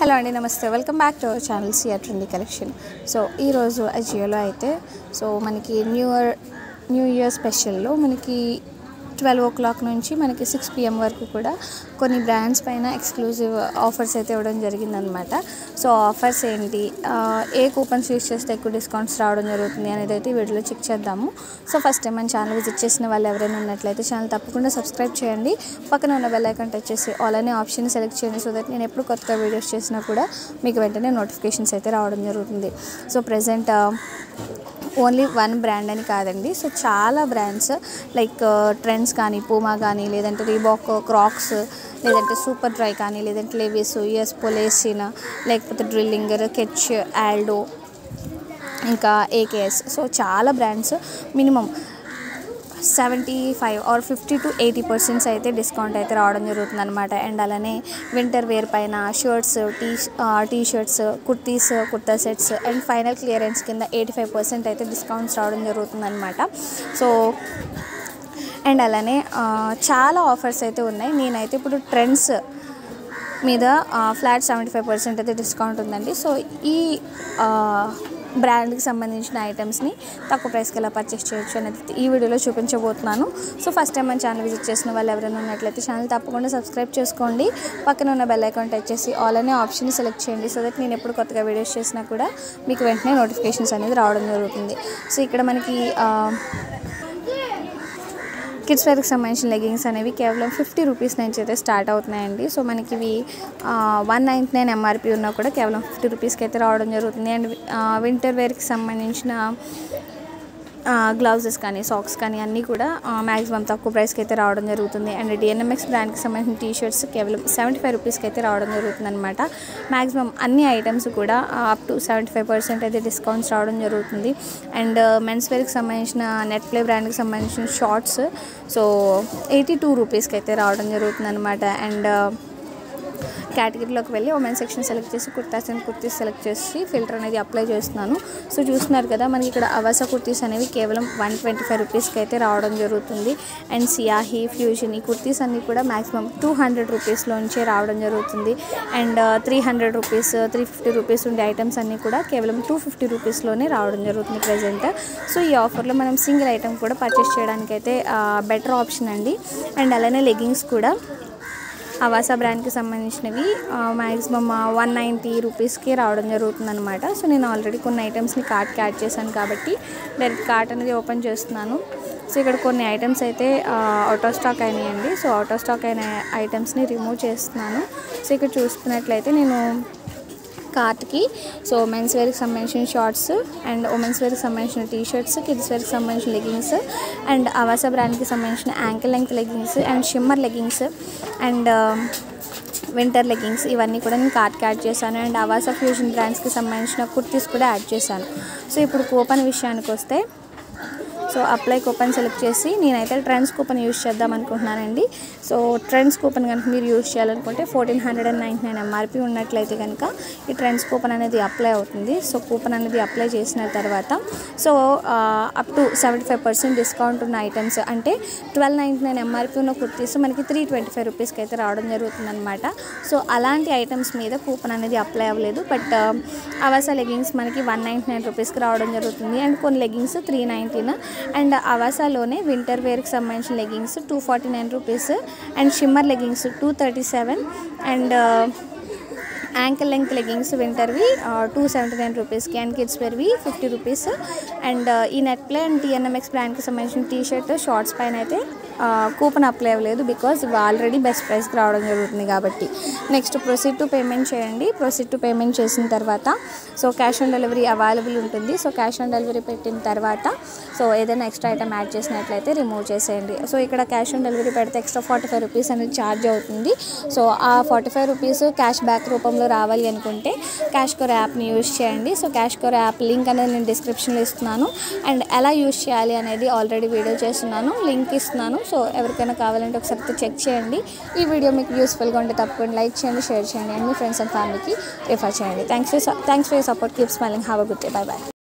hello అండి namaste welcome back to our channel CR trendy collection so ఈరోజు అజియోలో అయితే సో మనకి న్యూ ఇయర్ న్యూ ఇయర్ స్పెషల్లో మనకి ట్వెల్వ్ ఓ క్లాక్ నుంచి మనకి సిక్స్ పిఎం వరకు కూడా కొన్ని బ్రాండ్స్ పైన ఎక్స్క్లూజివ్ ఆఫర్స్ అయితే ఇవ్వడం జరిగిందనమాట సో ఆఫర్స్ ఏంటి ఆ, ఏ కూపన్స్ యూస్ చేస్తే ఎక్కువ డిస్కౌంట్స్ రావడం జరుగుతుంది అనేది అయితే ఈ వీడియోలో చెక్ చేద్దాము సో ఫస్ట్ టైం మన ఛానల్ విజిట్ చేసిన వాళ్ళు ఎవరైనా ఉన్నట్లయితే ఛానల్ తప్పకుండా సబ్స్క్రైబ్ చేయండి పక్కన ఉన్న బెల్ ఐకాన్ టచ్ చేసి ఆల్ అనే ఆప్షన్ సెలెక్ట్ చేయండి సో దట్ నేను ఎప్పుడు కొత్తగా వీడియోస్ చేసినా కూడా మీకు వెంటనే నోటిఫికేషన్స్ అయితే రావడం జరుగుతుంది so present only one brand అని కాదండి సో చాలా బ్రాండ్స్ లైక్ ట్రెండ్స్ కానీ పూమా కానీ లేదంటే రీబాక్ క్రాక్స్ లేదంటే సూపర్ డ్రై కానీ లేదంటే లెవిస్ యుఎస్ పొలేసిన్ లేకపోతే డ్రిల్లింగర్ కెచ్ ఆల్డో ఇంకా ఏకేఎస్ సో చాలా brands minimum seventy five or fifty to eighty percents అయితే డిస్కౌంట్ అయితే రావడం జరుగుతుంది అనమాట అండ్ అలానే వింటర్ వేర్ పైన shirts T T shirts kurtis kurta sets and final clearance కింద ఎయిటీ ఫైవ్ పర్సెంట్ అయితే డిస్కౌంట్స్ రావడం జరుగుతుంది అనమాట సో అండ్ అలానే ఆ, చాలా ఆఫర్స్ అయితే ఉన్నాయి నేనైతే ఇప్పుడు ట్రెండ్స్ మీద ఫ్లాట్ సెవెంటీ ఫైవ్ పర్సెంట్ అయితే డిస్కౌంట్ ఉందండి సో ఈ ఆ, బ్రాండ్కి సంబంధించిన ఐటమ్స్ని తక్కువ ప్రైస్కి ఎలా పర్చేస్ చేయొచ్చు అనేది ఈ వీడియోలో చూపించబోతున్నాను సో ఫస్ట్ టైం మన ఛానల్ విజిట్ చేసిన వాళ్ళు ఎవరైనా ఉన్నట్లయితే ఛానల్ తప్పకుండా సబ్స్క్రైబ్ చేసుకోండి పక్కన ఉన్న బెల్ ఐకాన్ టచ్ చేసి ఆల్ అనే ఆప్షన్ సెలెక్ట్ చేయండి సో దట్ నేను ఎప్పుడు కొత్తగా వీడియోస్ చేసినా కూడా మీకు వెంటనే నోటిఫికేషన్స్ అనేది రావడం జరుగుతుంది సో ఇక్కడ మనకి ఆ, కిడ్స్ వేర్కి సంబంధించిన లెగిన్స్ అనేవి కేవలం ఫిఫ్టీ రూపీస్ నుంచి అయితే స్టార్ట్ అవుతున్నాయండి సో మనకి ఇవి వన్ నైంటీ నైన్ ఎంఆర్పి ఉన్నా కూడా కేవలం ఫిఫ్టీ రూపీస్కి అయితే రావడం జరుగుతుంది అండ్ వింటర్ వేర్కి సంబంధించిన గ్లౌజెస్ కానీ సాక్స్ కానీ అన్నీ కూడా మ్యాక్సిమం తక్కువ ప్రైస్కి అయితే రావడం జరుగుతుంది అండ్ డిఎన్ఎంఎక్స్ బ్రాండ్కి సంబంధించిన టీ షర్ట్స్ కేవలం సెవెంటీ ఫైవ్ రూపీస్కి అయితే రావడం జరుగుతుంది అనమాట మ్యాక్సిమం అన్ని ఐటమ్స్ కూడా up to seventy five percent అయితే డిస్కౌంట్స్ రావడం జరుగుతుంది అండ్ మెన్స్ వేర్కి సంబంధించిన నెట్ ప్లే బ్రాండ్కి సంబంధించిన షార్ట్స్ సో ఎయిటీ టూ రూపీస్కి అయితే రావడం జరుగుతుంది అనమాట అండ్ కేటగిరీలోకి వెళ్ళి ఉమెన్ సెక్షన్ సెలెక్ట్ చేసి కుర్తాస్ అండ్ కుర్తీస్ సెలెక్ట్ చేసి ఫిల్టర్ అనేది అప్లై చేస్తున్నాను సో చూస్తున్నారు కదా మనకి ఇక్కడ అవాస కుర్తీస్ అనేవి కేవలం వన్ ట్వంటీ ఫైవ్ రూపీస్కి అయితే రావడం జరుగుతుంది అండ్ సియాహి ఫ్యూజన్ ఈ కుర్తీస్ అన్నీ కూడా మాక్సిమం టూ హండ్రెడ్ రూపీస్లోంచే రావడం జరుగుతుంది and three hundred rupees three fifty rupees ఉండే ఐటమ్స్ అన్నీ కూడా కేవలం టూ ఫిఫ్టీ రూపీస్లోనే రావడం జరుగుతుంది ప్రజెంట్ సో ఈ ఆఫర్లో మనం సింగిల్ ఐటమ్ కూడా పర్చేస్ చేయడానికి అయితే బెటర్ ఆప్షన్ అండి అండ్ అలానే లెగిన్స్ కూడా అవాసా బ్రాండ్కి సంబంధించినవి మ్యాక్సిమమ్ వన్ నైంటీ రూపీస్కి రావడం జరుగుతుంది అనమాట సో నేను ఆల్రెడీ కొన్ని ఐటమ్స్ని కార్ట్కి యాడ్ చేశాను కాబట్టి డైరెక్ట్ కార్ట్ అనేది ఓపెన్ చేస్తున్నాను సో ఇక్కడ కొన్ని ఐటమ్స్ అయితే అవుట్ ఆఫ్ స్టాక్ అయినాయండి సో అవుట్ ఆఫ్ స్టాక్ అయిన ఐటమ్స్ని రిమూవ్ చేస్తున్నాను సో ఇక్కడ చూసుకున్నట్లయితే నేను కార్ట్కి సో మెన్స్ వేర్కి సంబంధించిన షార్ట్స్ అండ్ ఉమెన్స్ వేర్కి సంబంధించిన టీ షర్ట్స్ కిడ్స్ వేర్కి సంబంధించిన లెగిన్స్ అండ్ అవాసా బ్రాండ్కి సంబంధించిన ankle length leggings and shimmer leggings and winter leggings ఇవన్నీ కూడా నేను కార్ట్కి యాడ్ చేశాను అండ్ అవాసా ఫ్యూజన్ బ్రాండ్స్కి సంబంధించిన కుర్తీస్ కూడా యాడ్ చేశాను సో ఇప్పుడు కూపన్ విషయానికి వస్తే సో అప్లై కూపన్ సెలెక్ట్ చేసి నేనైతే ట్రెండ్స్ కూపన్ యూస్ చేద్దాం అనుకుంటున్నానండి సో ట్రెండ్స్ కూపన్ కనుక మీరు యూస్ చేయాలనుకుంటే fourteen hundred and ninety nine MRP ఉన్నట్లయితే కనుక ఈ ట్రెండ్స్ కూపన్ అనేది అప్లై అవుతుంది సో కూపన్ అనేది అప్లై చేసిన తర్వాత so up to seventy five percent discount ఉన్న ఐటమ్స్ అంటే ట్వెల్వ్ నైంటీ నైన్ ఎంఆర్పి ఉన్న కుర్తీస్ మనకి త్రీ ట్వంటీ ఫైవ్ రూపీస్కి అయితే రావడం జరుగుతుంది అనమాట సో అలాంటి ఐటమ్స్ మీద కూపన్ అనేది అప్లై అవ్వలేదు బట్ అవాసా లెగిన్స్ మనకి వన్ నైంటీ నైన్ రూపీస్కి రావడం జరుగుతుంది అండ్ కొన్ని లెగిన్స్ త్రీ నైంటీన్ అండ్ అవాసాలోనే వింటర్ వేర్కి సంబంధించిన leggings two forty nine rupees and shimmer leggings two thirty seven and ankle length leggings వింటర్వి టూ సెవెంటీ నైన్ రూపీస్కి అండ్ కిడ్స్ వేర్వి ఫిఫ్టీ రూపీస్ అండ్ ఈ నెట్ ప్లే అండ్ టీఎన్ఎంఎక్స్ బ్రాండ్కి సంబంధించిన T shirt shorts పైన అయితే కూపన్ అప్లై అవ్వలేదు because ఇవి ఆల్రెడీ బెస్ట్ ప్రైస్కి రావడం జరుగుతుంది కాబట్టి నెక్స్ట్ ప్రొసీడ్ టు పేమెంట్ చేయండి ప్రొసీడ్ టు పేమెంట్ చేసిన తర్వాత so cash on delivery available ఉంటుంది సో క్యాష్ ఆన్ డెలివరీ పెట్టిన తర్వాత సో ఏదైనా ఎక్స్ట్రా ఐటమ్ యాడ్ చేసినట్లయితే రిమూవ్ చేసేయండి సో ఇక్కడ క్యాష్ ఆన్ డెలివరీ పెడితే ఎక్స్ట్రా ఫార్టీ ఫైవ్ రూపీస్ అనేది ఛార్జ్ అవుతుంది సో ఆ forty five rupees cash back రూపంలో రావాలి అనుకుంటే క్యాష్ కోర్ యాప్ని యూజ్ చేయండి సో క్యాష్ కోర్ యాప్ లింక్ అనేది నేను డిస్క్రిప్షన్లో ఇస్తున్నాను అండ్ ఎలా యూజ్ చేయాలి అనేది ఆల్రెడీ వీడియో చేస్తున్నాను లింక్ ఇస్తున్నాను సో ఎవరికైనా కావాలంటే ఒకసారి చెక్ చేయండి ఈ వీడియో మీకు యూస్ఫుల్గా ఉంటే తప్పకుండా లైక్ చేయండి షేర్ చేయండి అండ్ మీ ఫ్రెండ్స్ అండ్ ఫ్యామిలీకి రిఫర్ చేయండి thanks for thanks for your support keep smiling have a good day bye bye